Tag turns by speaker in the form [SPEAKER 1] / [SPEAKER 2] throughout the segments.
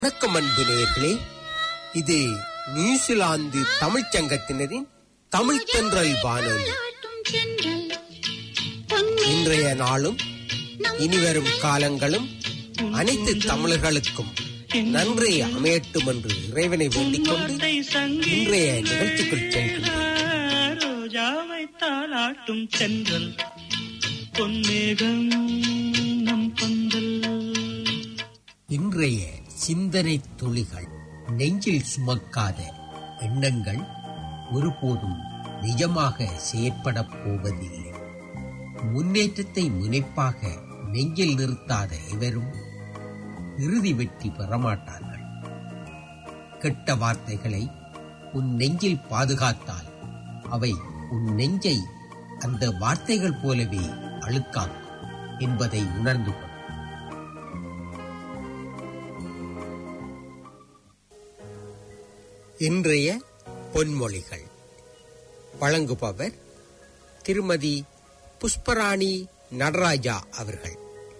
[SPEAKER 1] வணக்கம் அன்பு நேயர்களே இது நியூசிலாந்து தமிழ்ச் சங்கத்தினரின் தமிழ் தென்றல் வானொலி இன்றைய நாளும் இனிவரும் காலங்களும் அனைத்து தமிழர்களுக்கும் நன்றி அமையட்டும் என்று இறைவனை வேண்டிக் கொண்டு இன்றைய நிகழ்ச்சிக்குள் செல்கின்றோம்
[SPEAKER 2] ரோஜாவை தாளாட்டும் சென்றல் பொன்னேகம் நம் பந்தல்
[SPEAKER 1] இன்றைய சிந்தனை துளிகள் நெஞ்சில் சுமக்காத எண்ணங்கள் ஒருபோதும் நிஜமாக செயற்படப் போவதில்லை முன்னேற்றத்தை முனைப்பாக நெஞ்சில் நிறுத்தாத எவரும் இறுதி வெற்றி பெறமாட்டார்கள் கெட்ட வார்த்தைகளை உன் நெஞ்சில் பாதுகாத்தால் அவை உன் நெஞ்சை அந்த வார்த்தைகள் போலவே அழுக்காக்கும் என்பதை உணர்ந்து கொள் இன்றைய பொன்மொழிகள் வழங்குபவர் திருமதி புஷ்பராணி நடராஜா அவர்கள்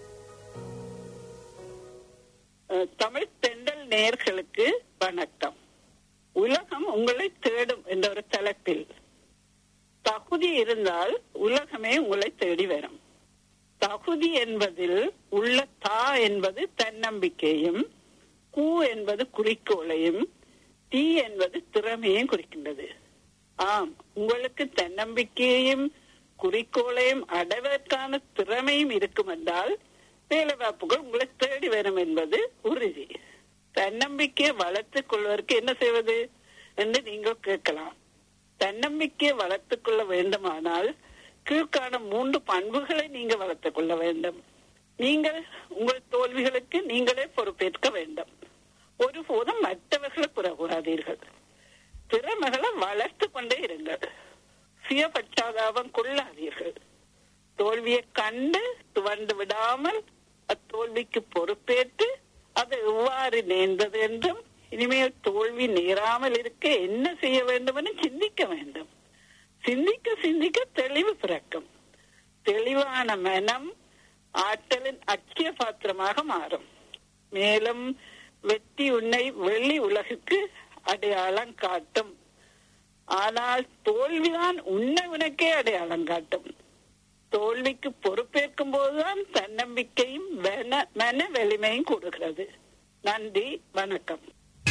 [SPEAKER 3] அஹ், தமிழ் தெண்டல் நேயர்களுக்கு வணக்கம் உலகம் உங்களை தேடும் என்ற ஒரு தலைப்பில் தகுதி இருந்தால் உலகமே உங்களை தேடி வரும் தகுதி என்பதில் உள்ள தா என்பது தன்னம்பிக்கையும் கு என்பது குறிக்கோளையும் தி என்பது திறமையும் குறிக்கின்றது ஆம் உங்களுக்கு தன்னம்பிக்கையையும் குறிக்கோளையும் அடைவதற்கான திறமையும் இருக்கும் என்றால் வேலைவாய்ப்புகள் உங்களை தேடி வரும் என்பது உறுதி தன்னம்பிக்கையை வளர்த்துக் கொள்வதற்கு என்ன செய்வது என்று நீங்கள் கேட்கலாம் தன்னம்பிக்கையை வளர்த்துக் கொள்ள வேண்டுமானால் கீழ்காண மூன்று பண்புகளை நீங்க வளர்த்துக் கொள்ள வேண்டும் நீங்கள் உங்கள் தோல்விகளுக்கு நீங்களே பொறுப்பேற்க வேண்டும் ஒருபோதும் மற்றவர்களை புறக்கூடாதீர்கள் திறமைகளை வளர்த்து கொண்டே இருங்கள் சுயபட்சாதாபம் கொள்ளாதீர்கள் தோல்வியை கண்டு துவண்டு விடாமல் அத்தோல்விக்கு பொறுப்பேற்று அது எவ்வாறு நேர்ந்தது என்றும் இனிமேல் தோல்வி நேராமல் இருக்க என்ன செய்ய வேண்டும் என சிந்திக்க வேண்டும் சிந்திக்க சிந்திக்க தெளிவு பிறக்கும் தெளிவான மனம் ஆற்றலின் அக்கிய பாத்திரமாக மாறும் மேலும் வெற்றி உன்னை வெள்ளி உலகுக்கு அடையாளம் காட்டும் ஆனால் தோல்விதான் உன்னை உனக்கே அடையாளம் காட்டும் தோல்விக்கு பொறுப்பேற்கும் போதுதான் தன்னம்பிக்கையும் மன- மன வலிமையும் கூடுகிறது நன்றி வணக்கம்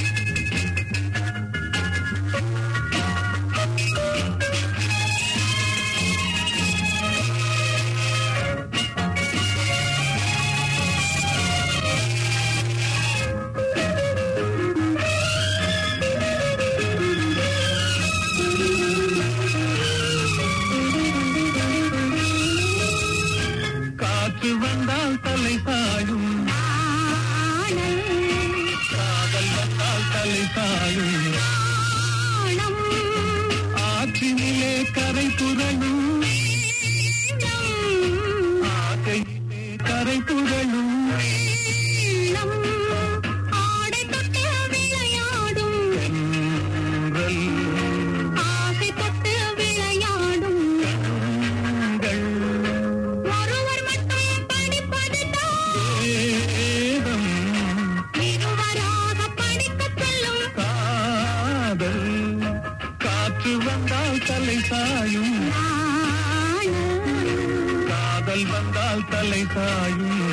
[SPEAKER 2] காற்று வந்தால் தலை சாயும் காதல் வந்தால் தலை சாயும் ஆற்றினிலே கரை புரளும் ஆகையிலே கரை புரளும் தென்றல் கண்கள் வேதம் காதல் காற்று வந்தால் தலை சாயும் காதல் வந்தால் தலை சாயும்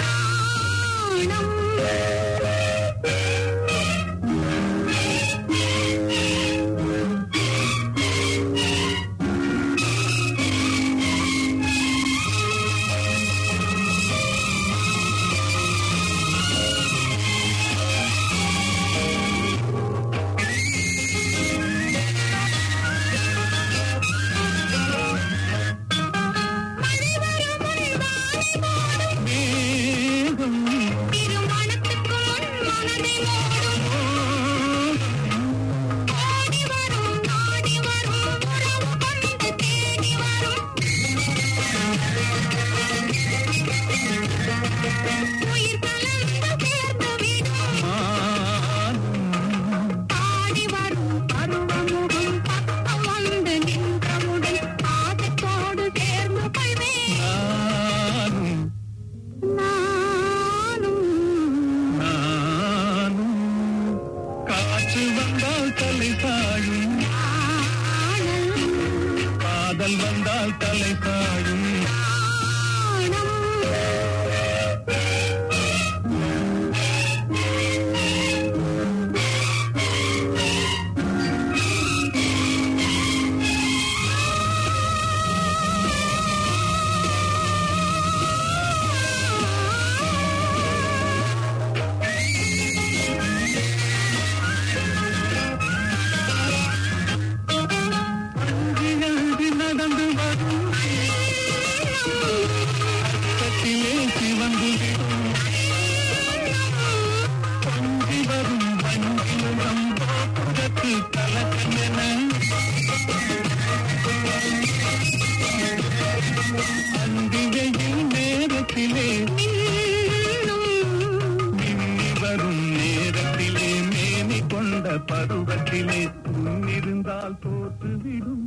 [SPEAKER 2] மேகம் மானும் நானும் நானும் தலை சாயும் காதல் வந்தால் தலை சாயும் எழுதி நடந்து வரும் அச்சத்திலே சிவந்து விடும் பொங்கி வரும் வஞ்சிமுகம் போக்குறத்து கலக்கம் என அந்திகையில் நேரத்திலே மின்னி வரும் நேரத்திலே மேனி கொண்ட பருவத்திலே இருந்தால் தோற்றுவிடும்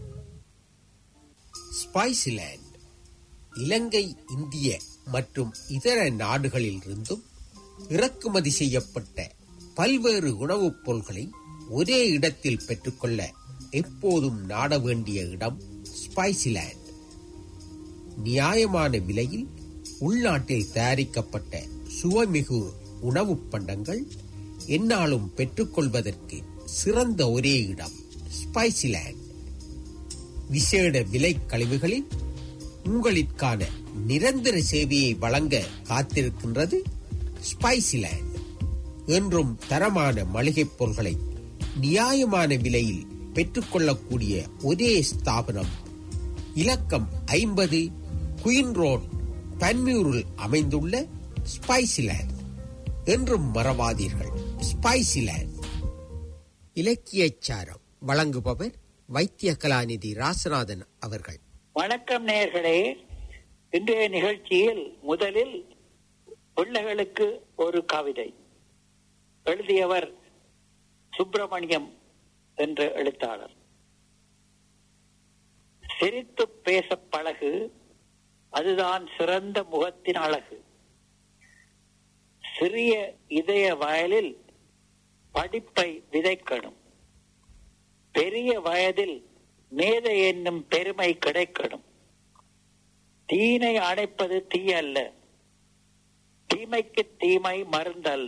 [SPEAKER 1] ஸ்பைசிலேண்ட் இலங்கை இந்திய மற்றும் இதர நாடுகளிலிருந்தும் இறக்குமதி செய்யப்பட்ட பல்வேறு உணவுப் பொருள்களை ஒரே இடத்தில் பெற்றுக்கொள்ள எப்போதும் நாட வேண்டிய இடம் ஸ்பைசிலேண்ட் நியாயமான விலையில் உள்நாட்டில் தயாரிக்கப்பட்ட சுவைமிகு உணவுப் பண்டங்கள் எந்நாளும் பெற்றுக்கொள்வதற்கு சிறந்த ஒரே இடம் ஸ்பைசிலேண்ட் விசேட விலை கழிவுகளில் உங்களிற்கான நிரந்தர சேவையை வழங்க காத்திருக்கின்றது ஸ்பைசிலேண்ட் என்றும் தரமான மளிகைப் பொருட்களை நியாயமான விலையில் பெற்றுக்கொள்ளக்கூடிய ஒரே ஸ்தாபனம் இலக்கம் ஐம்பது குயின் ரோட் பன்மியூரில் அமைந்துள்ள ஸ்பைசிலேண்ட் என்றும் மறவாதீர்கள் ஸ்பைசிலேண்ட் இலக்கியச்சாரம் வழங்குபவர் வைத்திய கலாநிதி ராசநாதன் அவர்கள்
[SPEAKER 4] வணக்கம் நேயர்களே இன்றைய நிகழ்ச்சியில் முதலில் பிள்ளைகளுக்கு ஒரு கவிதை எழுதியவர் சுப்பிரமணியம் என்ற எழுத்தாளர் சிரித்து பேச பழகு அதுதான் சிறந்த முகத்தின் அழகு சிறிய இதய வயலில் படிப்பை விதைக்கணும் பெரிய வயதில் மேதை என்னும் பெருமை கிடைக்கணும் தீனை அணைப்பது தீ அல்ல தீமைக்கு தீமை மருந்தல்ல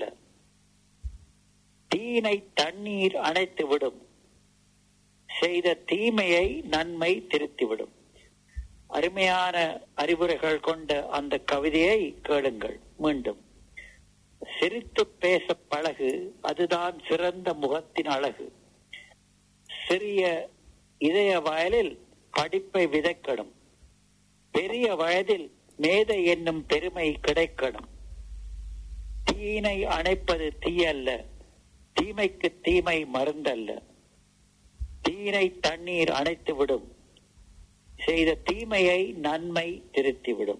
[SPEAKER 4] தீனை தண்ணீர் அணைத்து விடும் செய்த தீமையை நன்மை திருத்திவிடும் அருமையான அறிவுரைகள் கொண்ட அந்த கவிதையை கேளுங்கள் மீண்டும் சிரித்து பேச பழகு அதுதான் சிறந்த முகத்தின் அழகு சிறிய இதய வயலில் படிப்பை விதைக்கணும் பெரிய வயதில் மேதை என்னும் பெருமை கிடைக்கணும் தீனை அணைப்பது தீயல்ல தீமைக்கு தீமை மருந்தல்ல தீனை தண்ணீர் அணைத்து விடும் செய்த தீமையை நன்மை திருத்திவிடும்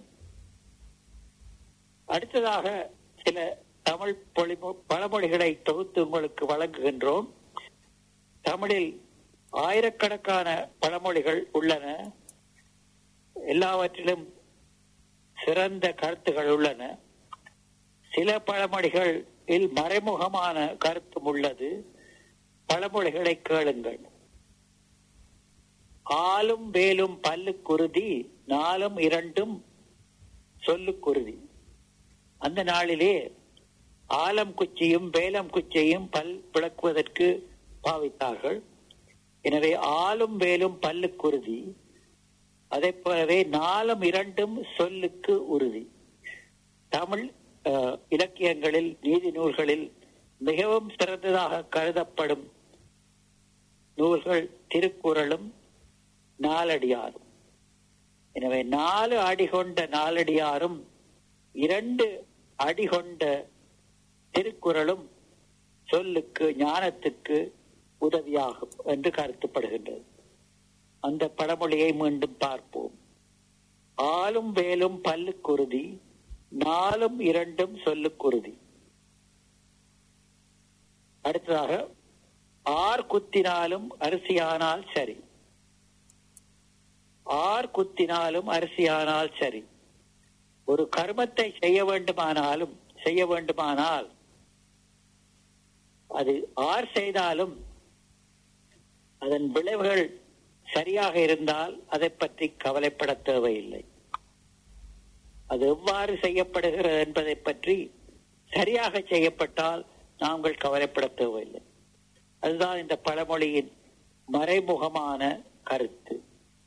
[SPEAKER 4] அடுத்ததாக சில தமிழ் பொழிமொ பழமொழிகளை தொகுத்து உங்களுக்கு வழங்குகின்றோம் தமிழில் ஆயிரக்கணக்கான பழமொழிகள் உள்ளன எல்லாவற்றிலும் சிறந்த கருத்துகள் உள்ளன சில பழமொழிகளில் மறைமுகமான கருத்தும் உள்ளது பழமொழிகளை கேளுங்கள் ஆளும் வேலும் பல்லுக்குருதி நாலும் இரண்டும் சொல்லுக்குருதி அந்த நாளிலே ஆலம் குச்சியும் வேலம் குச்சியும் பல் விளக்குவதற்கு பாவித்தார்கள் எனவே ஆளும் வேலும் பல்லுக்குருதி அதே போலவே நாளும் இரண்டும் சொல்லுக்கு உறுதி தமிழ் அஹ், இலக்கியங்களில் நீதி நூல்களில் மிகவும் சிறந்ததாக கருதப்படும் நூல்கள் திருக்குறளும் நாலடியாரும் எனவே நாலு அடி கொண்ட நாலடியாரும் இரண்டு அடி கொண்ட திருக்குறளும் சொல்லுக்கு ஞானத்துக்கு உதவியாகும் என்று கருத்துப்படுகின்றது அந்த பழமொழியை மீண்டும் பார்ப்போம் ஆளும் வேலும் பல்லுக்குருதி நாலும் இரண்டும் சொல்லுக்குருதி அடுத்ததாக ஆர் குத்தினாலும் அரிசியானால் சரி ஆர் குத்தினாலும் அரிசியானால் சரி ஒரு கர்மத்தை செய்ய வேண்டுமானாலும் செய்ய வேண்டுமானால் அது ஆர் செய்தாலும் அதன் விளைவுகள் சரியாக இருந்தால் அதை பற்றி கவலைப்பட தேவையில்லை அது எவ்வாறு செய்யப்படுகிறது என்பதை பற்றி சரியாக செய்யப்பட்டால் நாங்கள் கவலைப்பட தேவையில்லை அதுதான் இந்த பழமொழியின் மறைமுகமான கருத்து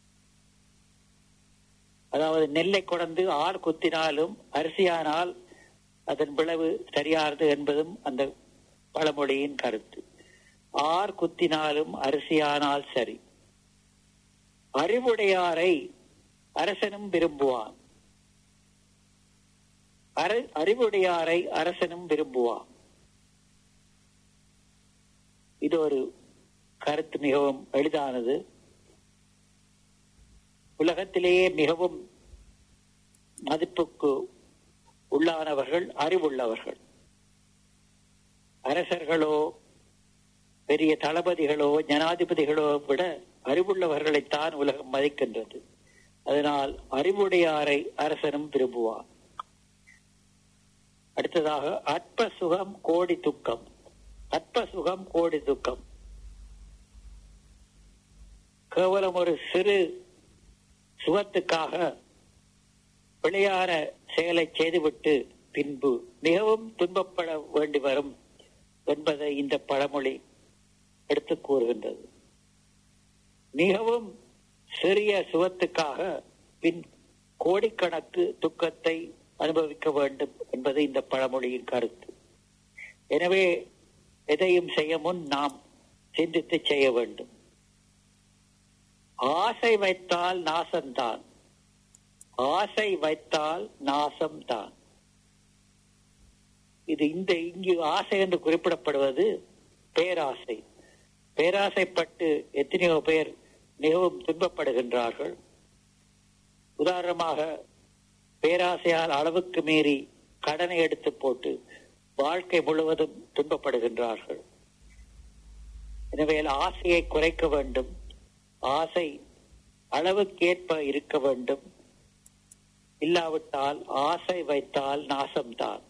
[SPEAKER 4] அதாவது நெல்லை கொடந்து ஆள் குத்தினாலும் அரிசியானால் அதன் விளைவு சரியானது என்பதும் அந்த பழமொழியின் கருத்து ஆர் குத்தினாலும் அரிசியானால் சரி அறிவுடையாரை அரசனும் விரும்புவான் அறி- அறிவுடையாரை அரசனும் விரும்புவான் இது ஒரு கருத்து மிகவும் எளிதானது உலகத்திலேயே மிகவும் மதிப்புக்கு உள்ளானவர்கள் அறிவுள்ளவர்கள் அரசர்களோ பெரிய தளபதிகளோ ஜனாதிபதிகளோ விட அறிவுள்ளவர்களைத்தான் உலகம் மதிக்கின்றது அதனால் அறிவுடையாரை அரசனும் விரும்புவார் அடுத்ததாக அற்ப சுகம் கோடி துக்கம் அற்ப சுகம் கோடி துக்கம் கேவலம் ஒரு சிறு சுகத்துக்காக பிழையான செயலை செய்துவிட்டு பின்பு மிகவும் துன்பப்பட வேண்டி வரும் என்பதை இந்த பழமொழி எடுத்து கூறுகின்றது மிகவும் சிறிய சுகத்துக்காக பின் கோடிக்கணக்கு துக்கத்தை அனுபவிக்க வேண்டும் என்பது இந்த பழமொழியின் கருத்து எனவே எதையும் செய்ய முன் நாம் சிந்தித்து செய்ய வேண்டும் ஆசை வைத்தால் நாசம்தான் ஆசை வைத்தால் நாசம்தான் இது இந்த இங்கு ஆசை என்று குறிப்பிடப்படுவது பேராசை பேராசைப்பட்டு எத்தனையோ பேர் மிகவும் துன்பப்படுகின்றார்கள் உதாரணமாக பேராசையால் அளவுக்கு மீறி கடனை எடுத்து போட்டு வாழ்க்கை முழுவதும் துன்பப்படுகின்றார்கள் எனவே ஆசையை குறைக்க வேண்டும் ஆசை அளவுக்கேற்ப இருக்க வேண்டும் இல்லாவிட்டால் ஆசை வைத்தால் நாசம்தான்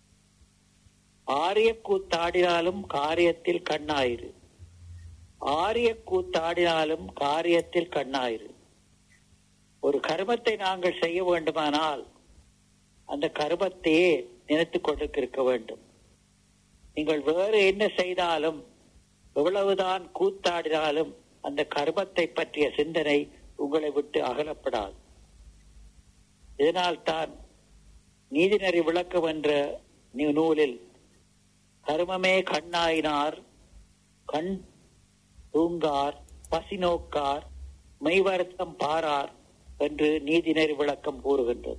[SPEAKER 4] ஆரிய கூத்தாடினாலும் காரியத்தில் கண்ணாயிரு ஆரிய கூத்தாடினாலும் காரியத்தில் கண்ணாயிரு ஒரு கர்மத்தை நாங்கள் செய்ய வேண்டுமானால் அந்த கர்மத்தையே நினைத்துக் கொண்டிருக்க வேண்டும் நீங்கள் வேறு என்ன செய்தாலும் எவ்வளவுதான் கூத்தாடினாலும் அந்த கர்மத்தை பற்றிய சிந்தனை உங்களை விட்டு அகலப்படாது இதனால் தான் நீதிநெறி விளக்கம் என்ற நூ- நூலில் கர்மமே கண்ணாயினார் கண் தூங்கார் பசி நோக்கார் மெய்வருத்தம் பாரார் என்று நீதிநெறி விளக்கம் கூறுகின்றது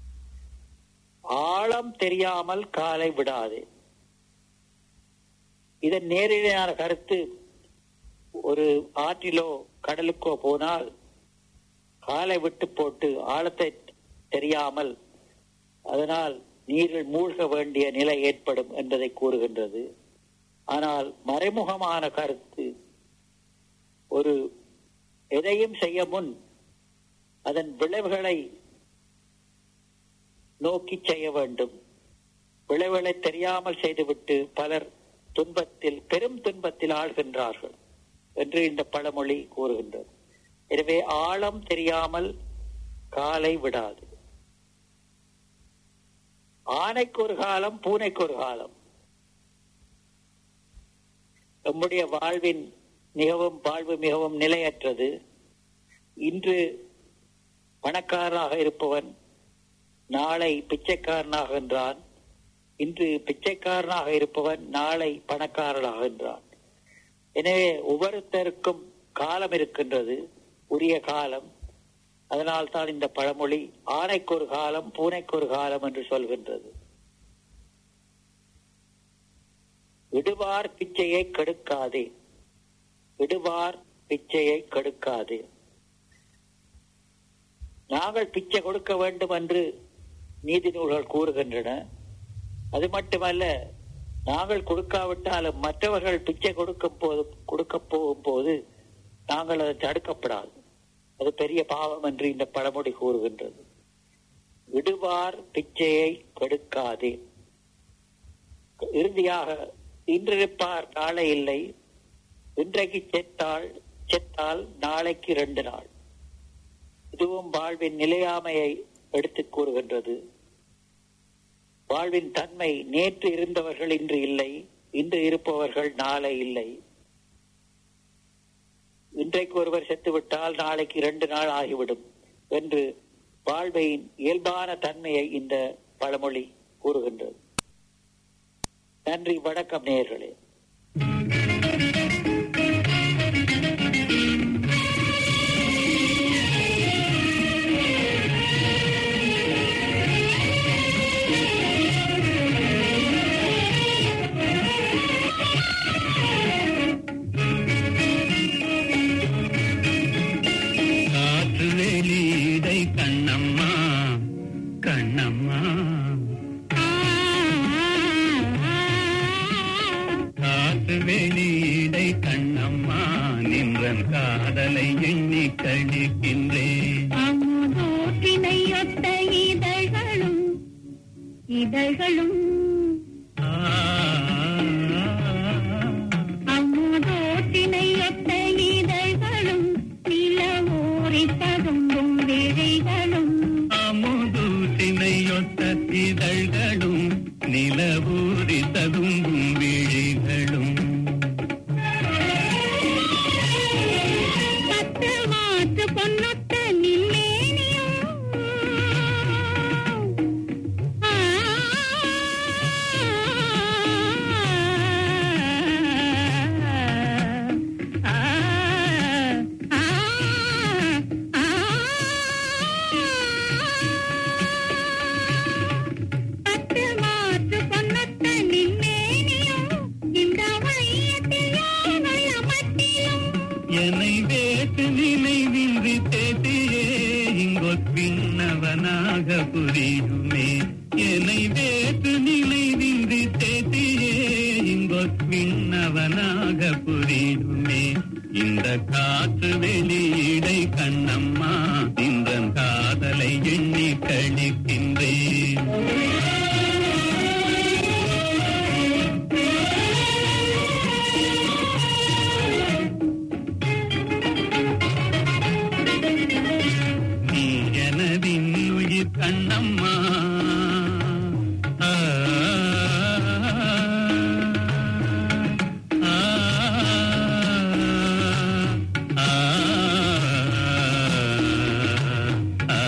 [SPEAKER 4] ஆழம் தெரியாமல் காலை விடாதே இதன் நேரடியான கருத்து ஒரு ஆற்றிலோ கடலுக்கோ போனால் காலை விட்டு போட்டு ஆழத்தை தெரியாமல் அதனால் நீரில் மூழ்க வேண்டிய நிலை ஏற்படும் என்பதை கூறுகின்றது ஆனால் மறைமுகமான கருத்து ஒரு எதையும் செய்ய முன் அதன் விளைவுகளை நோக்கி செய்ய வேண்டும் விளைவுகளை தெரியாமல் செய்துவிட்டு பலர் துன்பத்தில் பெரும் துன்பத்தில் ஆழ்கின்றார்கள் என்று இந்த பழமொழி கூறுகின்றது எனவே ஆழம் தெரியாமல் காலை விடாது ஆனைக்கு ஒரு காலம் பூனைக்கு ஒரு காலம் நம்முடைய வாழ்வின் மிகவும் வாழ்வு மிகவும் நிலையற்றது இன்று பணக்காரனாக இருப்பவன் நாளை பிச்சைக்காரனாகின்றான் இன்று பிச்சைக்காரனாக இருப்பவன் நாளை பணக்காரனாகின்றான் எனவே ஒவ்வொருத்தருக்கும் காலம் இருக்கின்றது உரிய காலம் அதனால் தான் இந்த பழமொழி ஆணைக்கு ஒரு காலம் பூனைக்கு ஒரு காலம் என்று சொல்கின்றது விடுவார் பிச்சையை கெடுக்காதே விடுவார் பிச்சையை கெடுக்காதே நாங்கள் பிச்சை கொடுக்க வேண்டும் என்று நீதி நூல்கள் கூறுகின்றன அது மட்டுமல்ல நாங்கள் கொடுக்காவிட்டாலும் மற்றவர்கள் பிச்சை கொடுக்கும் போது கொடுக்க போகும் போது நாங்கள் அதை தடுக்கப்படாது அது பெரிய பாவம் என்று இந்த பழமொழி கூறுகின்றது விடுவார் பிச்சையை கெடுக்காதே இறுதியாக இன்றிருப்பார் நாளை இல்லை இன்றைக்கு செத்தால் செத்தால் நாளைக்கு ரெண்டு நாள் இதுவும் வாழ்வின் நிலையாமையை எடுத்துக் கூறுகின்றது வாழ்வின் தன்மை நேற்று இருந்தவர்கள் இன்று இல்லை இன்று இருப்பவர்கள் நாளை இல்லை இன்றைக்கு ஒருவர் செத்துவிட்டால் நாளைக்கு இரண்டு நாள் ஆகிவிடும் என்று வாழ்வின் இயல்பான தன்மையை இந்த பழமொழி கூறுகின்றது நன்றி வணக்கம் நேயர்களே
[SPEAKER 2] காற்று வெளியீடை கண்ணம்மா கண்ணம்மா காற்று வெளியீடை கண்ணம்மா நின்றன் காதலை எண்ணி கழிக்கின்றேன்
[SPEAKER 5] அமுதோற்றினையொத்த இதழ்களும் இதழ்களும்
[SPEAKER 2] ஆ,
[SPEAKER 5] அமுதோற்றினையொத்த இதழ்களும் நிலவோரி ததும்பும் விழிகளும்
[SPEAKER 2] அமுதூட்டினையொத்த இதழ்களும் நிலவூரி ததும்பும் விழிகளும்
[SPEAKER 5] பத்து மாற்று பொன்னொத்த நில்லேனியும் ஆ, ஆ, ஆ, ஆ, பத்து மாற்று பொன்னொத்த நில்லேனியும் இந்த வையத்தில் யானுள்ள மட்டிலும்
[SPEAKER 2] என்னை வேட்டு நினைவின்றி தேதியே இங்கொப்பின்னவனாக புரியுமே என்னை வேட்டு நினைவின்றி தேதியே இங்கொப்பின்னவனாக புரியுமே இந்த காற்று வெளியீடை கண்ணம்மா இந்த காதலை எண்ணி கழிக்கின்றேன் நீ எனதின் உயிர் கண்ணம்மா ஆ, ஆ, ஆ, ஆ,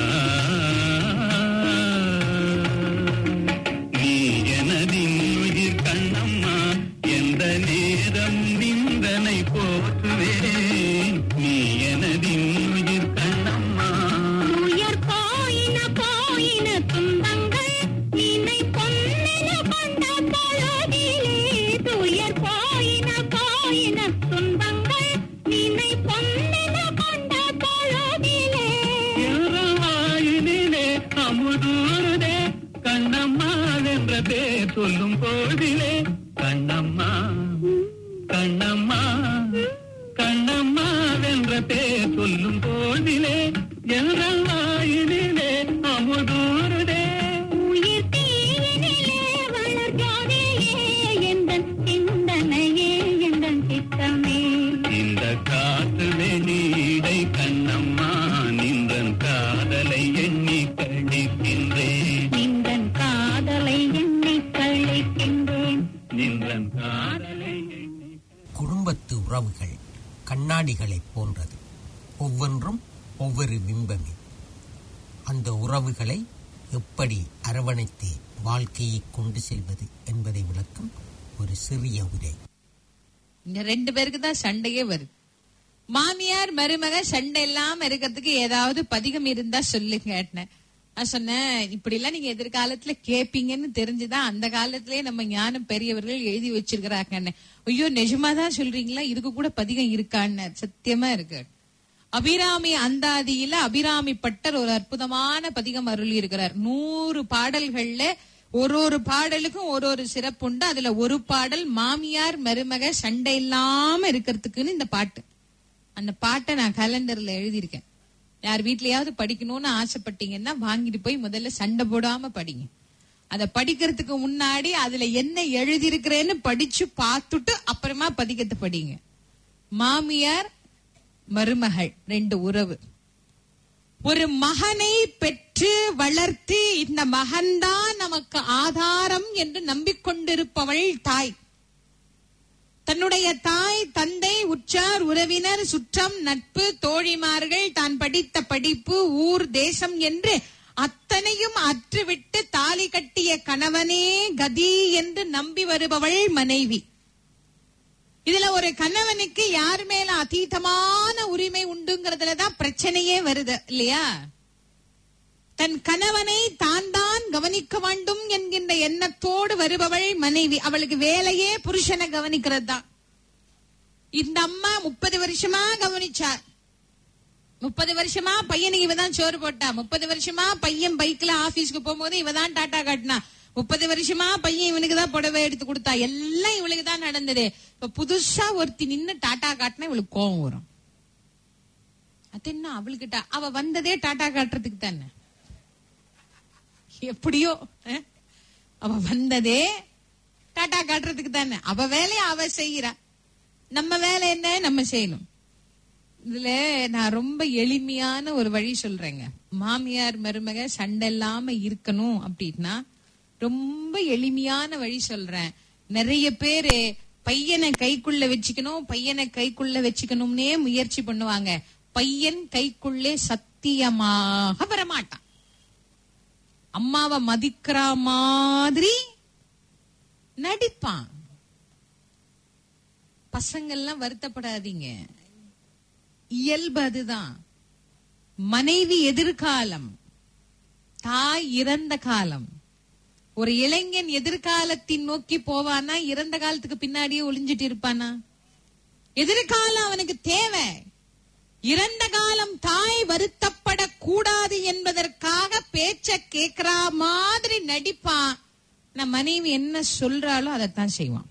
[SPEAKER 2] நீ எனதின் உயிர் கண்ணம்மா எந்த நேரம் நிந்தனை போற்றுவேன் நீ எனதின் உயிர் கண்ணம்மா
[SPEAKER 5] உயர் போயின போயின துன்பங்கள் நினை பொன்னென கொண்ட பொழுதிலே துயர் போயின போயின துன்பங்கள் நினை பொன்னென கொண்ட பொழுதிலே
[SPEAKER 2] வாயினிலே அமுதூருதே கண்ணம்மா என்ற பேர் சொல்லும் போதிலே கண்ணம்மா கண்ணம்மா கண்ணம்மா என்ற பேர் சொல்லும் போதிலே என்ற வாயினிலே அமுதூருதே
[SPEAKER 5] உயிர் தீயினிலே வளர்காதேயே எந்தன் சிந்தனையே எந்தன் சித்தமே
[SPEAKER 2] இந்த காற்று வெளியீடை கண்ணம்மா நின்றன் காதலை எண்ணி கழிக்கின்றேன்
[SPEAKER 5] நின்றன் காதலை எண்ணி கழிக்கின்றேன்
[SPEAKER 2] நின்றன் காதலை எண்ணி
[SPEAKER 1] குடும்பத்து உறவுகள் கண்ணாடிகளைப் போன்றது ஒவ்வொன்றும் ஒவ்வொரு பிம்பமே அந்த உறவுகளை எப்படி அரவணைத்து வாழ்க்கையை கொண்டு செல்வது என்பதை விளக்கும் ஒரு சிறிய உரை
[SPEAKER 6] இந்த ரெண்டு பேருக்கு தான் சண்டையே வருது மாமியார் மருமக சண்டை இல்லாம இருக்கிறதுக்கு ஏதாவது பதிகம் இருந்தா சொல்லுங்க நான் சொன்னேன் இப்படி எல்லாம் நீங்க எதிர்காலத்துல கேப்பீங்கன்னு தெரிஞ்சுதான் அந்த காலத்திலேயே நம்ம ஞானம் பெரியவர்கள் எழுதி வச்சிருக்கிறாங்கன்னு ஐயோ நிஜமாதான் சொல்றீங்களா இதுக்கு கூட பதிகம் இருக்கான்னு சத்தியமா இருக்கு அபிராமி அந்தாதியில அபிராமி பட்டர் ஒரு அற்புதமான பதிகம் அருளி இருக்கிறார் நூறு பாடல்கள்ல ஒரு ஒரு பாடலுக்கும் ஒரு ஒரு சிறப்புண்டு அதுல ஒரு பாடல் மாமியார் மருமக சண்டை இல்லாம இருக்கிறதுக்குன்னு இந்த பாட்டு அந்த பாட்டை நான் கலண்டர்ல எழுதியிருக்கேன் யார் வீட்லயாவது படிக்கணும்னு ஆசைப்பட்டீங்கன்னா வாங்கிட்டு போய் முதல்ல சண்டை போடாம படிங்க அத படிக்கிறதுக்கு முன்னாடி அதுல என்ன எழுதியிருக்கிறேன்னு படிச்சு பார்த்துட்டு அப்புறமா பதிகத்தை படிங்க மாமியார் மருமகள் ரெண்டு உறவு ஒரு மகனை பெற்று வளர்த்து இந்த மகன்தான் நமக்கு ஆதாரம் என்று நம்பிக்கொண்டிருப்பவள் தாய் தன்னுடைய தாய் தந்தை உற்றார் உறவினர் சுற்றம் நட்பு தோழிமார்கள் தான் படித்த படிப்பு ஊர் தேசம் என்று அத்தனையும் அற்றுவிட்டு தாலி கட்டிய கணவனே கதி என்று நம்பி வருபவள் மனைவி இதுல ஒரு கணவனுக்கு யார் மேல அதீதமான உரிமை உண்டுங்கிறதுல தான் பிரச்சனையே வருது இல்லையா தன் கணவனை தான் தான் கவனிக்க வேண்டும் என்கின்ற எண்ணத்தோடு வருபவள் மனைவி அவளுக்கு வேலையே புருஷனை கவனிக்கிறது தான் இந்த அம்மா முப்பது வருஷமா கவனிச்சார் முப்பது வருஷமா பையனுக்கு இவதான் சோறு போட்டா முப்பது வருஷமா பையன் பைக்ல ஆபீஸ்க்கு போகும்போது இவதான் டாட்டா காட்டினா முப்பது வருஷமா பையன் இவனுக்கு தான் புடவை எடுத்து கொடுத்தா எல்லாம் இவளுக்கு தான் நடந்தது இப்ப புதுசா ஒருத்தி நின்னு டாட்டா காட்டினா இவளுக்கு கோவம் வரும் அது என்ன அவளுக்கு டா- அவ வந்ததே டாட்டா காட்டுறதுக்கு தானே எப்படியோ அஹ்? அவ வந்ததே டாட்டா காட்டுறதுக்கு தானே அவ வேலையை அவ செய்யறா நம்ம வேலை என்ன நம்ம செய்யணும் இதுல நான் ரொம்ப எளிமையான ஒரு வழி சொல்றேங்க மாமியார் மருமக சண்டை இல்லாம இருக்கணும் அப்படின்னா ரொம்ப எளிமையான வழி சொல்றேன் நிறைய பேரு பையனை கைக்குள்ள வச்சுக்கணும் பையனை கைக்குள்ள வச்சுக்கணும்னே முயற்சி பண்ணுவாங்க பையன் கைக்குள்ளே சத்தியமாக வரமாட்டான் அம்மாவை மதிக்கிற மாதிரி நடிப்பான் பசங்கள்லாம் வருத்தப்படாதீங்க இயல்பு அதுதான் மனைவி எதிர்காலம் தாய் இறந்த காலம் ஒரு இளைஞன் எதிர்காலத்தின் நோக்கி போவானா இறந்த காலத்துக்கு பின்னாடியே ஒளிஞ்சிட்டு இருப்பானா எதிர்காலம் அவனுக்கு தேவை இறந்த காலம் தாய் வருத்தப்படக்கூடாது என்பதற்காக பேச்ச கேக்குற மாதிரி நடிப்பான் நான் மனைவி என்ன சொல்றாளோ அதைத்தான் செய்வான்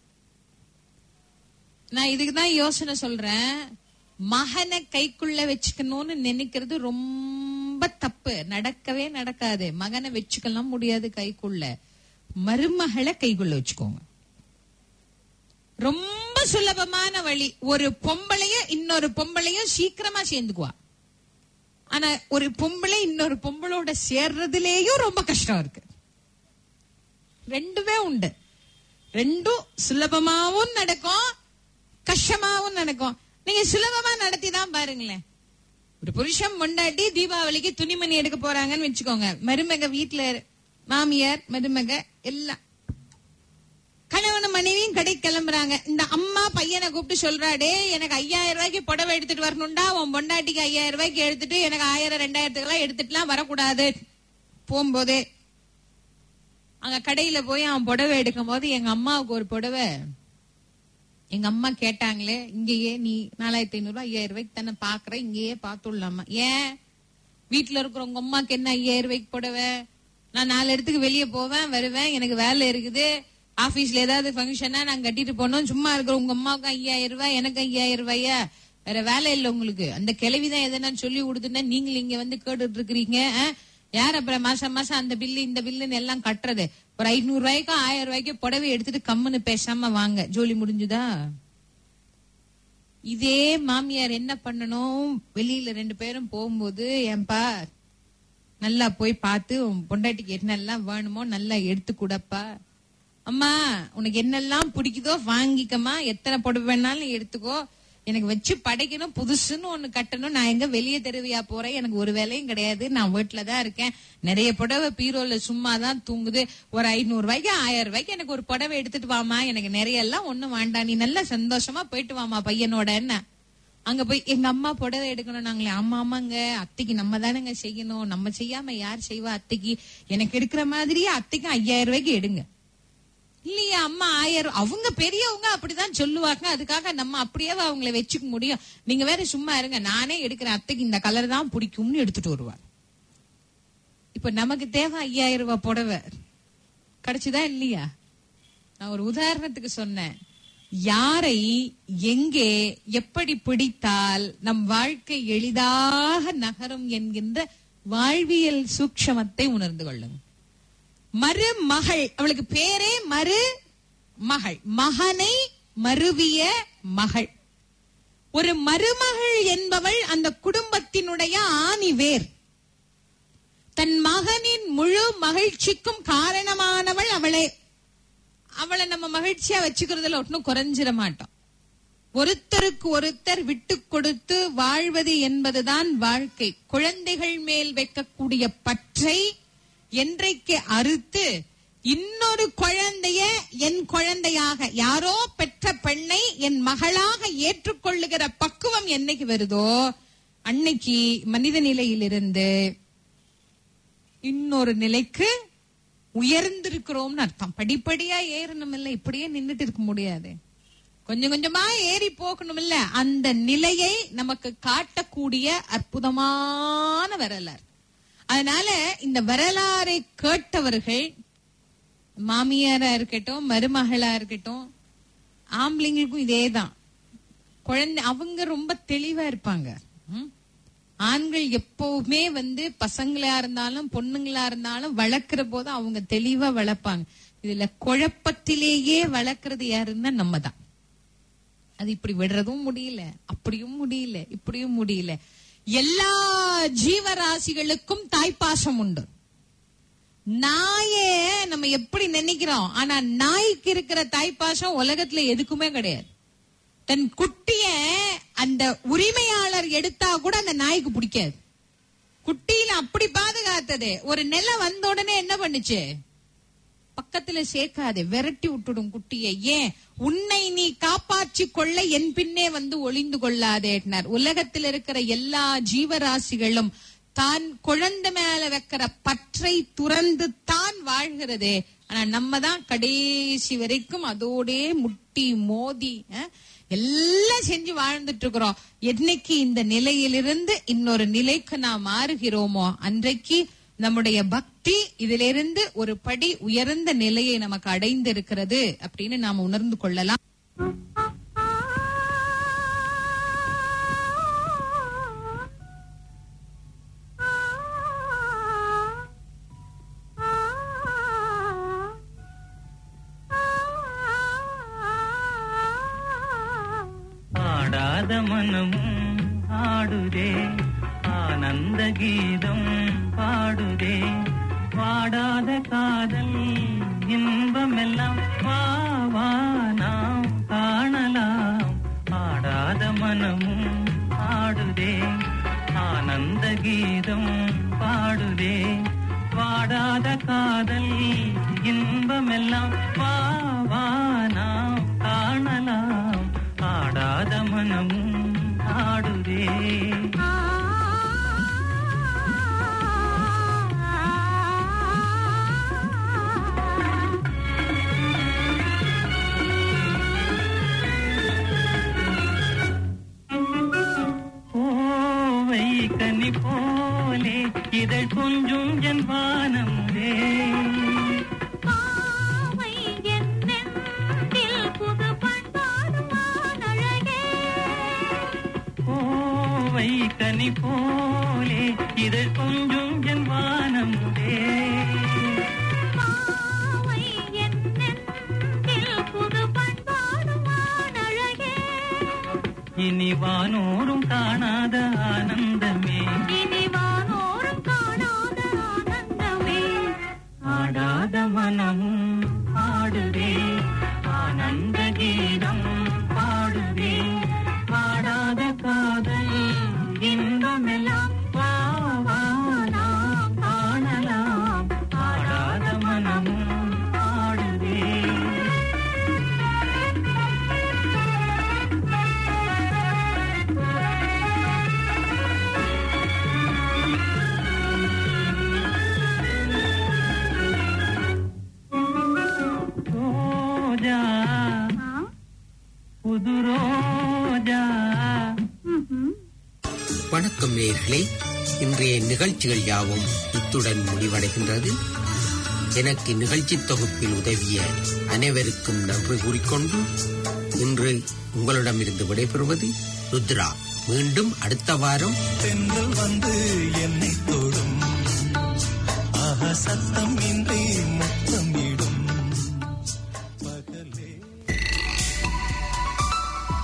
[SPEAKER 6] நான் இதுக்கு தான் யோசனை சொல்றேன் மகனை கைக்குள்ள வச்சுக்கணும்னு நினைக்கிறது ரொம்ப தப்பு நடக்கவே நடக்காது மகனை வச்சுக்கலாம் முடியாது கைக்குள்ள மருமகளை கைக்குள்ள வச்சுக்கோங்க ரொம்ப சுலபமான வழி ஒரு பொம்பளையும் இன்னொரு பொம்பளையும் சீக்கிரமா சேர்ந்துக்குவா ஆனா ஒரு பொம்பளை இன்னொரு பொம்பளோட சேர்றதுலயும் ரொம்ப கஷ்டம் இருக்கு ரெண்டுமே உண்டு ரெண்டும் சுலபமாவும் நடக்கும் கஷ்டமாவும் நடக்கும் நீங்க சுலபமா நடத்தி தான் பாருங்களேன் ஒரு புருஷன் பொண்டாட்டி தீபாவளிக்கு துணிமணி எடுக்க போறாங்கன்னு வச்சுக்கோங்க மருமக வீட்டுல மாமியார் மருமக எல்லாம் கணவன் மனைவியும் கடைக்கு கிளம்புறாங்க இந்த அம்மா பையனை கூப்பிட்டு சொல்றாடே எனக்கு ஐயாயிரம் ரூபாய்க்கு புடவை எடுத்துட்டு வரணும்டா உன் பொண்டாட்டிக்கு ஐயாயிரம் ரூபாய்க்கு எடுத்துட்டு எனக்கு ஆயிரம் ரெண்டாயிரத்துக்கு எல்லாம் எடுத்துட்டுலாம் வரக்கூடாது போகும்போதே அங்க கடையில போய் அவன் புடவை எடுக்கும் போது எங்க அம்மாவுக்கு ஒரு புடவை எங்க அம்மா கேட்டாங்களே இங்கேயே நீ நாலாயிரத்தி ஐநூறு ரூபாய் ஐயாயிரம் ரூபாய்க்கு தானே பாக்குற இங்கேயே பாத்துடலாமா ஏன் வீட்டுல இருக்கிற உங்க அம்மாக்கு என்ன ஐயாயிரம் ரூபாய்க்கு புடவை நான் நாலு இடத்துக்கு வெளியே போவேன் வருவேன் எனக்கு வேலை இருக்குது ஆபீஸ்ல ஏதாவது ஃபங்க்ஷனா நான் கட்டிட்டு போனோம் சும்மா இருக்கிற உங்க அம்மாவுக்கு ஐயாயிரம் ரூபாய் எனக்கு ஐயாயிரம் ரூபாயா வேற வேலை இல்ல உங்களுக்கு அந்த கிளவிதான் எதனா சொல்லி கொடுத்துன்னா நீங்க இங்க வந்து கேட்டுட்டு இருக்கிறீங்க ஆ? யார் அப்புறம் மாசம் மாசம் அந்த பில்லு இந்த பில்லுன்னு எல்லாம் கட்டுறது ஒரு ஐநூறு ரூபாய்க்கோ ஆயிரம் ரூபாய்க்கோ புடவை எடுத்துட்டு கம்முன்னு பேசாம வாங்க ஜோலி முடிஞ்சுதா இதே மாமியார் என்ன பண்ணணும் வெளியில ரெண்டு பேரும் போகும்போது ஏன்பா நல்லா போய் பார்த்து உன் பொண்டாட்டிக்கு என்னெல்லாம் வேணுமோ நல்லா எடுத்து கூடப்பா அம்மா உனக்கு என்னெல்லாம் பிடிக்குதோ வாங்கிக்கமா எத்தனை புடவை வேணாலும் எடுத்துக்கோ எனக்கு வச்சு படைக்கணும் புதுசுன்னு ஒண்ணு கட்டணும் நான் எங்க வெளியே தெருவியா போறேன் எனக்கு ஒரு வேலையும் கிடையாது நான் வீட்டுல தான் இருக்கேன் நிறைய புடவை பீரோல சும்மா தான் தூங்குது ஒரு ஐநூறு ரூபாய்க்கு ஆயிரம் ரூபாய்க்கு எனக்கு ஒரு புடவை எடுத்துட்டு வாமா எனக்கு நிறைய எல்லாம் ஒண்ணும் வேண்டாம் நீ நல்லா சந்தோஷமா போயிட்டு வாமா பையனோட என்ன அங்க போய் எங்க அம்மா புடவை எடுக்கணும் நாங்களே ஆமா ஆமாங்க அத்தைக்கு நம்ம தானேங்க செய்யணும் நம்ம செய்யாம யார் செய்வா அத்தைக்கு எனக்கு எடுக்கிற மாதிரியே அத்தைக்கு ஐயாயிரம் ரூபாய்க்கு எடுங்க இல்லையா அம்மா ஆயிரம் அவங்க பெரியவங்க அப்படிதான் சொல்லுவாங்க அதுக்காக நம்ம அப்படியே அவங்கள வச்சுக்க முடியும் நீங்க வேற சும்மா இருங்க நானே எடுக்கிறேன் அத்தைக்கு இந்த கலர் தான் பிடிக்கும்னு எடுத்துட்டு வருவார் இப்ப நமக்கு தேவை ஐயாயிரம் ரூபாய் புடவை கிடைச்சுதா இல்லையா நான் ஒரு உதாரணத்துக்கு சொன்னேன் யாரை எங்கே எப்படி பிடித்தால் நம் வாழ்க்கை எளிதாக நகரும் என்கின்ற வாழ்வியல் சூக்ஷமத்தை உணர்ந்து கொள்ளுங்க மருமகள் அவளுக்கு பேரே மரு மகள் மகனை மருவிய மகள் ஒரு மருமகள் என்பவள் அந்த குடும்பத்தினுடைய ஆணி வேர் தன் மகனின் முழு மகிழ்ச்சிக்கும் காரணமானவள் அவளே அவளை நம்ம மகிழ்ச்சியா வச்சுக்கிறதுல ஒன்றும் குறைஞ்சிட மாட்டோம் ஒருத்தருக்கு ஒருத்தர் விட்டு கொடுத்து வாழ்வது என்பதுதான் வாழ்க்கை குழந்தைகள் மேல் வைக்கக்கூடிய பற்றை என்றைக்கு அறுத்து இன்னொரு குழந்தைய என் குழந்தையாக யாரோ பெற்ற பெண்ணை என் மகளாக ஏற்றுக்கொள்ளுகிற பக்குவம் என்னைக்கு வருதோ அன்னைக்கு மனித நிலையிலிருந்து இன்னொரு நிலைக்கு உயர்ந்திருக்கிறோம்னு அர்த்தம் படிப்படியா ஏறணும் இல்ல இப்படியே நின்னுட்டு இருக்க முடியாது கொஞ்சம் கொஞ்சமா ஏறி போகணும் இல்ல அந்த நிலையை நமக்கு காட்டக்கூடிய அற்புதமான வரலாறு அதனால இந்த வரலாறை கேட்டவர்கள் மாமியாரா இருக்கட்டும் மருமகளா இருக்கட்டும் ஆம்பளைங்களுக்கும் இதேதான் குழந்தை அவங்க ரொம்ப தெளிவா இருப்பாங்க ம்? ஆண்கள் எப்பவுமே வந்து பசங்களா இருந்தாலும் பொண்ணுங்களா இருந்தாலும் வளர்க்கிற போது அவங்க தெளிவா வளர்ப்பாங்க இதுல குழப்பத்திலேயே வளர்க்கறது யாருன்னா நம்ம தான் அது இப்படி விடுறதும் முடியல அப்படியும் முடியல இப்படியும் முடியல எல்லா ஜீவராசிகளுக்கும் தாய்ப்பாசம் உண்டு நாயே நம்ம எப்படி நினைக்கிறோம் ஆனா நாய்க்கு இருக்கிற தாய்ப்பாசம் உலகத்துல எதுக்குமே கிடையாது தன் குட்டிய அந்த உரிமையாளர் எடுத்தா கூட அந்த நாய்க்கு பிடிக்காது குட்டியில அப்படி பாதுகாத்தது ஒரு நிலம் வந்த உடனே என்ன பண்ணுச்சு பக்கத்துல சேர்க்காதே விரட்டி விட்டுடும் குட்டியை ஏன் உன்னை நீ காப்பாற்றி கொள்ள என் பின்னே வந்து ஒளிந்து கொள்ளாதேனார் உலகத்தில் இருக்கிற எல்லா ஜீவராசிகளும் தான் குழந்தை மேல வைக்கிற பற்றை துறந்து தான் வாழ்கிறது ஆனா நம்ம தான் கடைசி வரைக்கும் அதோடே முட்டி மோதி அஹ், எல்லாம் செஞ்சு வாழ்ந்துட்டு இருக்கிறோம் என்னைக்கு இந்த நிலையிலிருந்து இன்னொரு நிலைக்கு நாம் மாறுகிறோமோ அன்றைக்கு நம்முடைய பக்தி இதிலிருந்து ஒரு படி உயர்ந்த நிலையை நமக்கு அடைந்து இருக்கிறது அப்படின்னு நாம் உணர்ந்து கொள்ளலாம்
[SPEAKER 2] ஆடாத மனமும் ஆடுதே ஆனந்த கீதம் பாடுதே வாடாத காதல் இன்பமெல்லாம் வா வா நாம் காணலாம் ஆடாத மனமும் ஆடுதே ஆனந்த கீதம் பாடுதே வாடாத காதல் இன்பமெல்லாம் வா வா நாம் காணலாம் ஆடாத மனமும் ஆடுதே கோவை கனி போலே இதழ் கொஞ்சும் என் வானமுதே
[SPEAKER 5] பாவை என் நெஞ்சில் புது பண்பாடும் வானழகே.
[SPEAKER 2] கோவை கனி போலே இதழ் கொஞ்சும் என் வானமுதே
[SPEAKER 5] பாவை என் நெஞ்சில் புது பண்பாடும் வானழகே.
[SPEAKER 2] இனி வானோரும் காணாத ஆனந்தமே
[SPEAKER 5] இனி வானோரும் காணாத ஆனந்தமே.
[SPEAKER 2] ஆடாத மனமும் ஆடுதே ஆனந்த கீதம் பாடுதே ஆடாத காதல் இன்பமெல்லாம் வா வா நாம் காணலாம் ஆடாத மனமும் ஆடுதே ரோஜா புது ரோஜா
[SPEAKER 1] வணக்கம் நேயர்களே இன்றைய நிகழ்ச்சிகள் யாவும் இத்துடன் முடிவடைகின்றது எனக்கு நிகழ்ச்சி தொகுப்பில் உதவிய அனைவருக்கும் நன்றி கூறிக்கொண்டு இன்று உங்களிடமிருந்து விடைபெறுவது ருத்ரா மீண்டும் அடுத்த வாரம்
[SPEAKER 7] தென்றல் வந்து என்னை தொடும் ஆஹா சத்தம் இன்றி